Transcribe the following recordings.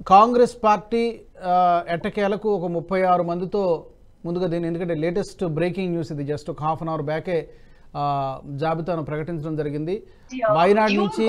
Congress party ఆ, ఎట్టకేలకు ఒక ముప్పై ఆరు మందితో ముందుగా దీని ఎందుకంటే లేటెస్ట్ బ్రేకింగ్ న్యూస్ ఇది జస్ట్ ఒక హాఫ్ అన్ అవర్ బ్యాకే ఆ, జాబితాను ప్రకటించడం జరిగింది వయనాడ్ నుంచి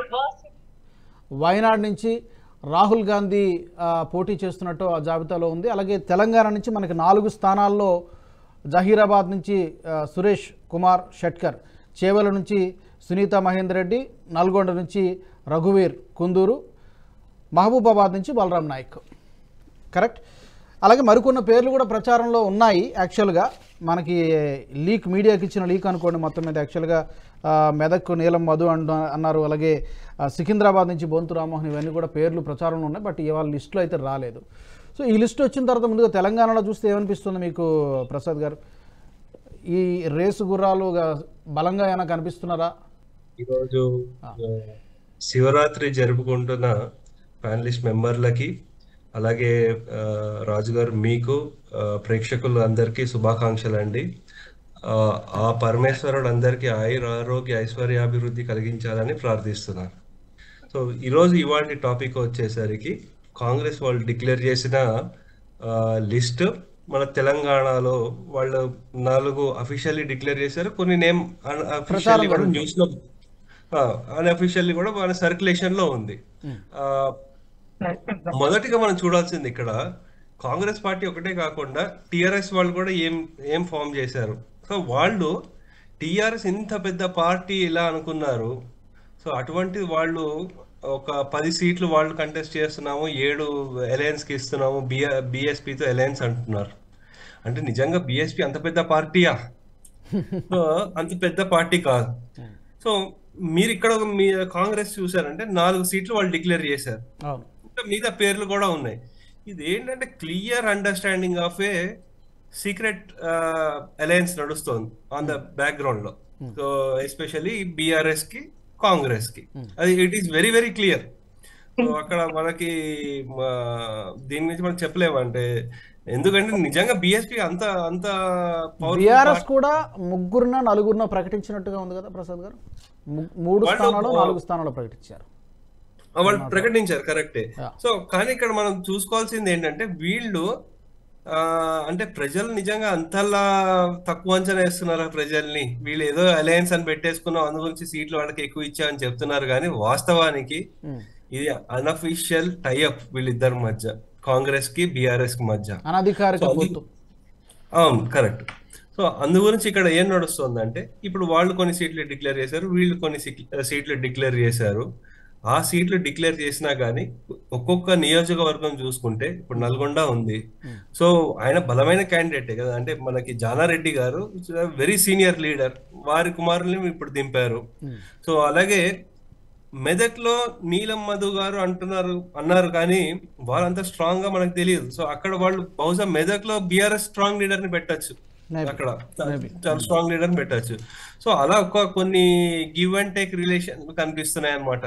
వయనాడ్ నుంచి రాహుల్ గాంధీ ఆ, పోటీ చేస్తున్నట్టు ఆ జాబితాలో ఉంది అలాగే తెలంగాణ నుంచి మనకి నాలుగు స్థానాల్లో జహీరాబాద్ నుంచి ఆ, సురేష్ కుమార్ షెట్కర్ చేవల నుంచి సునీత మహేందర్ రెడ్డి నల్గొండ నుంచి రఘువీర్ కుందూరు మహబూబాబాద్ నుంచి బలరాం నాయక్ కరెక్ట్ అలాగే మరికొన్ని పేర్లు కూడా ప్రచారంలో ఉన్నాయి యాక్చువల్గా మనకి లీక్ మీడియాకి ఇచ్చిన లీక్ అనుకోండి మొత్తం మీద యాక్చువల్గా ఆ, మెదక్ నీలం మధు అంట అన్నారు అలాగే ఆ, సికింద్రాబాద్ నుంచి బొంతు రామ్మోహన్ ఇవన్నీ కూడా పేర్లు ప్రచారంలో ఉన్నాయి బట్ ఇవాళ లిస్టులో అయితే రాలేదు సో ఈ లిస్ట్ వచ్చిన తర్వాత ముందుగా తెలంగాణలో చూస్తే ఏమనిపిస్తుంది మీకు ప్రసాద్ గారు ఈ రేసు గుర్రాలుగా బలంగా ఏమైనా కనిపిస్తున్నారా ఈరోజు ఆ, శివరాత్రి జరుపుకుంటున్న ప్యానలిస్ట్ మెంబర్లకి అలాగే ఆ, రాజు గారు మీకు ఆ, ప్రేక్షకులు అందరికీ శుభాకాంక్షలు అండి ఆ, ఆ పరమేశ్వరుడు అందరికీ ఆయుర ఆరోగ్య ఐశ్వర్యాభివృద్ధి కలిగించాలని ప్రార్థిస్తున్నాను సో ఈరోజు ఇవాళ టాపిక్ వచ్చేసరికి కాంగ్రెస్ వాళ్ళు డిక్లేర్ చేసిన లిస్ట్ మన తెలంగాణలో వాళ్ళు నాలుగు అఫీషియల్లీ డిక్లేర్ చేశారు కొన్ని నేమ్ అఫీషియల్లీ కూడా న్యూస్ లో అన్అఫీషియల్లీ కూడా మన సర్క్యులేషన్ లో ఉంది ఆ, మొదటిగా మనం చూడాల్సింది ఇక్కడ కాంగ్రెస్ పార్టీ ఒకటే కాకుండా టిఆర్ఎస్ వాళ్ళు కూడా ఏం ఏం ఫామ్ చేశారు సో వాళ్ళు టిఆర్ఎస్ ఇంత పెద్ద పార్టీ ఇలా అనుకున్నారు సో అటువంటి వాళ్ళు ఒక పది సీట్లు వాళ్ళు కంటెస్ట్ చేస్తున్నాము ఏడు అలయన్స్ కి ఇస్తున్నాము బిఆర్ బిఎస్పితో అలయన్స్ అంటున్నారు అంటే నిజంగా బిఎస్పి అంత పెద్ద పార్టీయా సో అంత పెద్ద పార్టీ కాదు సో మీరు ఇక్కడ ఒక మీ కాంగ్రెస్ చూసారంటే నాలుగు సీట్లు వాళ్ళు డిక్లేర్ చేశారు అవును ఇంకా మిగతా పేర్లు కూడా ఉన్నాయి ఇది ఏంటంటే clear understanding of a secret alliance నడుస్తోంది ఆన్ ద బ్యాక్గ్రౌండ్ లో సో ఎస్పెషల్లీ బీఆర్ఎస్ కి కాంగ్రెస్ కి అది it is very very clear so అక్కడ మనకి ఆ, దీని గురించి మనం చెప్పలేము అంటే ఎందుకంటే నిజంగా బిఎస్పి అంత అంత powerful బీఆర్ఎస్ కూడా ముగ్గురున నలుగురున ప్రకటించినట్టుగా ఉంది కదా ప్రసాద్ గారు ము- మూడు వాళ్ళు- స్థానాలు నాలుగు స్థానాలు ప్రకటించారు ఆ, వాళ్ళు ప్రకటించారు కరెక్టే Yeah. సో కానీ ఇక్కడ మనం చూసుకోవాల్సింది ఏంటంటే వీళ్ళు ఆ, అంటే ప్రజలు నిజంగా అంతలా తక్కువ అంచనా వేస్తున్నారా ప్రజల్ని వీళ్ళు ఏదో అలయన్స్ అని పెట్టేసుకున్నాం అందు గురించి సీట్లు వాళ్ళకి ఎక్కువ ఇచ్చామని చెప్తున్నారు కానీ వాస్తవానికి ఉమ్. ఇది అన్అఫీషియల్ టైఅప్ వీళ్ళిద్దరి మధ్య కాంగ్రెస్ కి బీఆర్ఎస్ కి మధ్య అనధికారిక So, అది- పొత్తు అవును కరెక్ట్ సో అందు గురించి ఇక్కడ ఏం నడుస్తుందంటే ఇప్పుడు వాళ్ళు కొన్ని సీట్లు డిక్లేర్ చేశారు వీళ్ళు కొన్ని సీట్- సీట్లు డిక్లేర్ చేశారు ఆ సీట్లు డిక్లేర్ చేసినా కానీ ఒక్కొక్క నియోజకవర్గం చూసుకుంటే ఇప్పుడు నల్గొండ ఉంది సో ఆయన బలమైన క్యాండిడేటే కదా అంటే మనకి జానారెడ్డి గారు వెరీ సీనియర్ లీడర్ వారి కుమారుల్ని ఇప్పుడు దింపారు సో అలాగే మెదక్ లో నీలం మధు గారు అంటున్నారు అన్నారు కానీ వాళ్ళంత స్ట్రాంగ్ గా మనకు తెలియదు సో అక్కడ వాళ్ళు బహుశా మెదక్ లో బిఆర్ఎస్ స్ట్రాంగ్ లీడర్ ని పెట్టచ్చు Maybe. అక్కడ చాలా స్ట్రాంగ్ లీడర్ ని పెట్టచ్చు సో అలా ఒక కొన్ని గివ్ అండ్ టేక్ రిలేషన్ కనిపిస్తున్నాయి అన్నమాట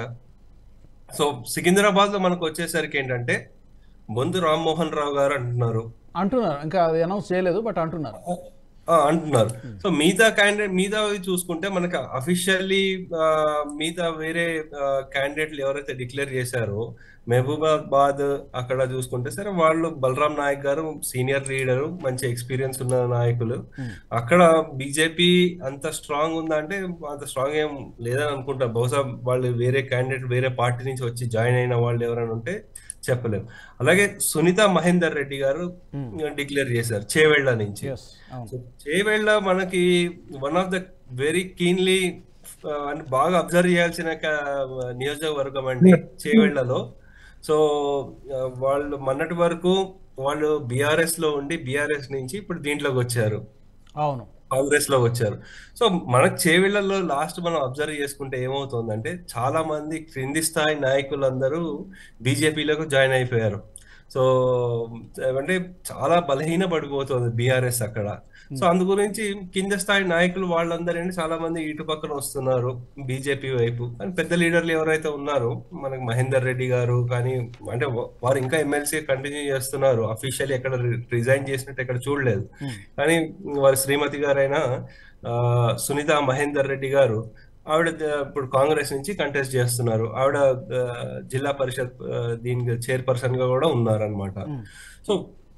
సో సికింద్రాబాద్ లో మనకు వచ్చేసరికి ఏంటంటే బొందు రామ్మోహన్ రావు గారు అంటున్నారు అంటున్నారు ఇంకా అది అనౌన్స్ చేయలేదు బట్ అంటున్నారు ఆ, అంటున్నారు సో మిగతా క్యాండిడేట్ మిగతా చూసుకుంటే మనకి అఫీషియల్లీ మిగతా వేరే క్యాండిడేట్లు ఎవరైతే డిక్లేర్ చేశారో మహబూబాబాద్ అక్కడ చూసుకుంటే సరే వాళ్ళు బలరాం నాయక్ గారు సీనియర్ లీడరు మంచి ఎక్స్పీరియన్స్ ఉన్న నాయకులు అక్కడ బీజేపీ అంత స్ట్రాంగ్ ఉందా అంటే అంత స్ట్రాంగ్ ఏం లేదని అనుకుంటా బహుశా వాళ్ళు వేరే క్యాండిడేట్ వేరే పార్టీ నుంచి వచ్చి జాయిన్ అయిన వాళ్ళు ఎవరైనా ఉంటే చెప్పలేము అలాగే సునీత మహేందర్ రెడ్డి గారు డిక్లేర్ చేశారు చేవెళ్ళ నుంచి ఎస్ అవును సో చేవేళ్ళ మనకి one of the very keenly అని బాగా అబ్జర్వ్ చేయాల్సిన క- నియోజకవర్గం అండి చేవేళ్లలో సో ఆ, వాళ్ళు మొన్నటి వరకు వాళ్ళు బీఆర్ఎస్ లో ఉండి బీఆర్ఎస్ నుంచి ఇప్పుడు దీంట్లోకి వచ్చారు అవును కాంగ్రెస్ లో వచ్చారు సో మనకు చేవేళ్లలో లాస్ట్ మనం అబ్జర్వ్ చేసుకుంటే ఏమవుతుందంటే చాలా మంది క్రింది స్థాయి నాయకులందరూ బీజేపీలోకి జాయిన్ అయిపోయారు సో అంటే చాలా బలహీన పడిపోతుంది బీఆర్ఎస్ అక్కడ సో అందు గురించి కింద స్థాయి నాయకులు వాళ్ళందరూ చాలా మంది ఇటు పక్కన వస్తున్నారు బీజేపీ వైపు కానీ పెద్ద లీడర్లు ఎవరైతే ఉన్నారో మనకు మహేందర్ రెడ్డి గారు కానీ అంటే వా- వారు ఇంకా ఎమ్మెల్సీ కంటిన్యూ చేస్తున్నారు అఫీషియల్లీ ఎక్కడ రిజైన్ చేసినట్టు ఎక్కడ చూడలేదు కానీ వారి శ్రీమతి గారైన ఆ, సునీత మహేందర్ రెడ్డి గారు ఆవిడ ద- ఇప్పుడు కాంగ్రెస్ నుంచి కంటెస్ట్ చేస్తున్నారు ఆవిడ ఆ, జిల్లా పరిషత్ ఆ, దీనికి చైర్పర్సన్ గా కూడా ఉన్నారనమాట సో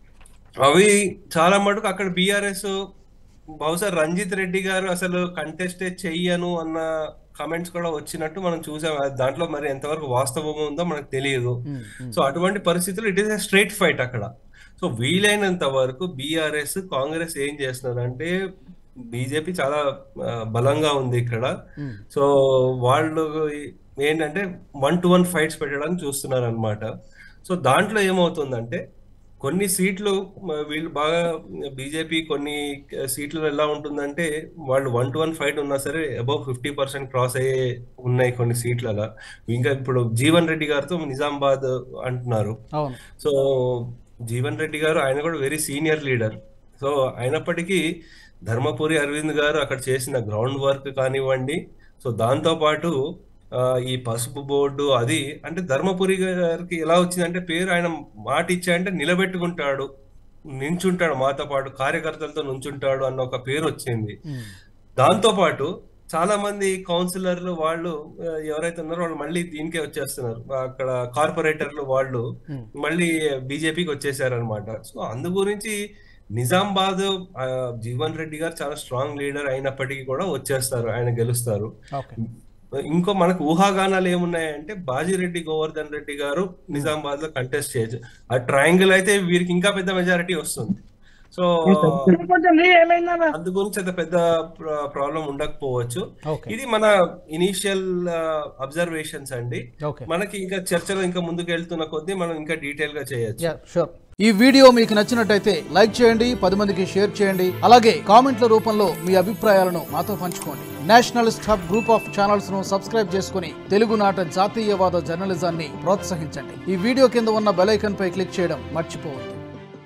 అవి చాలా మటుకు అక్కడ బీఆర్ఎస్ బహుశా రంజిత్ రెడ్డి గారు అసలు కంటెస్టే చెయ్యను అన్న కమెంట్స్ కూడా వచ్చినట్టు మనం చూసాం అది దాంట్లో మరి ఎంతవరకు వాస్తవం ఉందో మనకు తెలియదు సో అటువంటి పరిస్థితుల్లో it is a straight fight అక్కడ సో వీలైనంత వరకు బీఆర్ఎస్ కాంగ్రెస్ ఏం చేస్తున్నారు అంటే బీజేపీ చాలా ఆ, బలంగా ఉంది ఇక్కడ సో వాళ్ళు ఏంటంటే వన్ టు వన్ ఫైట్స్ పెట్టడానికి చూస్తున్నారు అనమాట సో దాంట్లో ఏమవుతుందంటే కొన్ని సీట్లు మ- వీళ్ళు బాగా బీజేపీ కొన్ని సీట్లు ఎలా ఉంటుందంటే వాళ్ళు వన్ టు వన్ ఫైట్ ఉన్నా సరే అబౌవ్ ఫిఫ్టీ పర్సెంట్ క్రాస్ అయ్యే ఉన్నాయి కొన్ని సీట్లలో ఇంకా ఇప్పుడు జీవన్ రెడ్డి గారితో నిజామాబాద్ అంటున్నారు అవును సో జీవన్ రెడ్డి గారు ఆయన కూడా వెరీ సీనియర్ లీడర్ సో అయినప్పటికీ ధర్మపురి అరవింద్ గారు అక్కడ చేసిన గ్రౌండ్ వర్క్ కానివ్వండి సో దాంతో పాటు ఆ, ఈ పసుపు బోర్డు అది అంటే ధర్మపురి గారికి ఎలా వచ్చిందంటే పేరు ఆయన మాట ఇచ్చాయంటే నిలబెట్టుకుంటాడు నించుంటాడు మాతో పాటు కార్యకర్తలతో నుంచుంటాడు అన్న ఒక పేరు వచ్చింది దాంతో పాటు చాలా మంది కౌన్సిలర్లు వాళ్ళు ఆ, ఎవరైతే ఉన్నారో వాళ్ళు మళ్ళీ దీనికే వచ్చేస్తున్నారు అక్కడ కార్పొరేటర్లు వాళ్ళు మళ్ళీ బీజేపీకి వచ్చేసారనమాట సో అందు గురించి నిజామాబాద్ ఆ, జీవన్ రెడ్డి గారు చాలా స్ట్రాంగ్ లీడర్ అయినప్పటికీ కూడా వచ్చేస్తారు ఆయన గెలుస్తారు ఓకే ఇంకో మనకు ఊహాగానాలు ఏమున్నాయంటే బాజిరెడ్డి గోవర్ధన్ రెడ్డి గారు నిజామాబాద్ లో కంటెస్ట్ చేయొచ్చు ఆ ట్రయాంగిల్ అయితే వీరికి ఇంకా పెద్ద మెజారిటీ వస్తుంది సో కొంచెం నీ ఏమైందన్న అందు గురించి అంత పెద్ద ప్రాబ్లం ఉండకపోవచ్చు ఓకే ఇది మన ఇనీషియల్ అబ్జర్వేషన్స్ అండి ఓకే మనకి ఇంకా చర్చలు ఇంకా ముందుకు వెళ్తున్న కొద్దీ మనం ఇంకా డీటెయిల్ గా చేయొచ్చు యా షూర్ ఈ వీడియో మీకు నచ్చినట్టయితే లైక్ చేయండి పది మందికి షేర్ చేయండి అలాగే కామెంట్ల రూపంలో మీ అభిప్రాయాలను మాతో పంచుకోండి nationalist hub group of channels ను సబ్స్క్రైబ్ చేసుకుని తెలుగునాట జాతీయవాద జర్నలిజాన్ని ప్రోత్సహించండి ఈ వీడియో కింద ఉన్న బెల్ ఐకాన్ పై క్లిక్ చేయడం మర్చిపోవద్దు